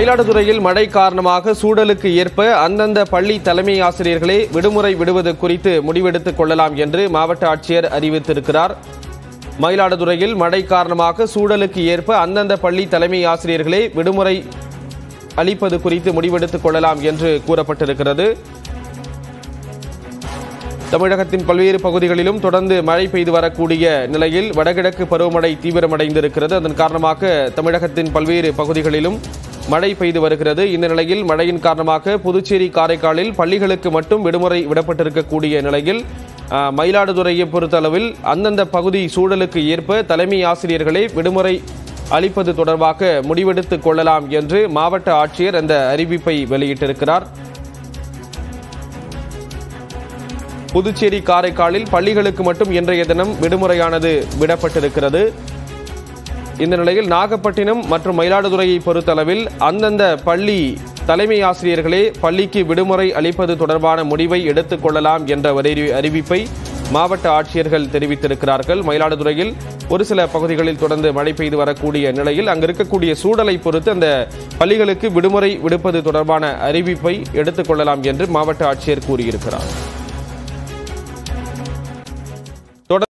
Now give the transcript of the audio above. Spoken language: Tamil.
மயிலாடுதுறையில் மழை காரணமாக சூழலுக்கு ஏற்ப அந்தந்த பள்ளி தலைமை ஆசிரியர்களே விடுமுறை விடுவது குறித்து முடிவெடுத்துக் கொள்ளலாம் என்று மாவட்ட ஆட்சியர் அறிவித்திருக்கிறார் மயிலாடுதுறையில் மழை காரணமாக சூழலுக்கு ஏற்ப அந்தந்த பள்ளி தலைமை ஆசிரியர்களே விடுமுறை அளிப்பது குறித்து முடிவெடுத்துக் கொள்ளலாம் என்று கூறப்பட்டிருக்கிறது தமிழகத்தின் பல்வேறு பகுதிகளிலும் தொடர்ந்து மழை பெய்து வரக்கூடிய நிலையில் வடகிழக்கு பருவமழை தீவிரமடைந்திருக்கிறது அதன் காரணமாக தமிழகத்தின் பல்வேறு பகுதிகளிலும் மழை பெய்து வருகிறது இந்த நிலையில் மழையின் காரணமாக புதுச்சேரி காரைக்காலில் பள்ளிகளுக்கு மட்டும் விடுமுறை விடப்பட்டிருக்கக்கூடிய நிலையில் ஆஹ், மயிலாடுதுறையை பொறுத்தளவில் அந்தந்த பகுதி சூழலுக்கு ஏற்ப தலைமை ஆசிரியர்களே விடுமுறை அளிப்பது தொடர்பாக முடிவெடுத்துக் கொள்ளலாம் என்று மாவட்ட ஆட்சியர் அந்த அறிவிப்பை வெளியிட்டிருக்கிறார் புதுச்சேரி காரைக்காலில் பள்ளிகளுக்கு மட்டும் இன்றைய தினம் விடுமுறையானது விடப்பட்டிருக்கிறது இந்த நிலையில் நாகப்பட்டினம் மற்றும் மயிலாடுதுறையை பொறுத்தளவில் அந்தந்த பள்ளி தலைமை ஆசிரியர்களே பள்ளிக்கு விடுமுறை அளிப்பது தொடர்பான முடிவை எடுத்துக் கொள்ளலாம் என்ற ஒரு அறி- அறிவிப்பை மாவட்ட ஆட்சியர்கள் தெரிவித்திருக்கிறார்கள் மயிலாடுதுறையில் ஒரு சில பகுதிகளில் தொடர்ந்து மழை பெய்து வரக்கூடிய நிலையில் அங்கு இருக்கக்கூடிய சூழலை பொறுத்து அந்த பள்ளிகளுக்கு விடுமுறை விடுப்பது தொடர்பான அறிவிப்பை எடுத்துக் கொள்ளலாம் என்று மாவட்ட ஆட்சியர் கூறியிருக்கிறார்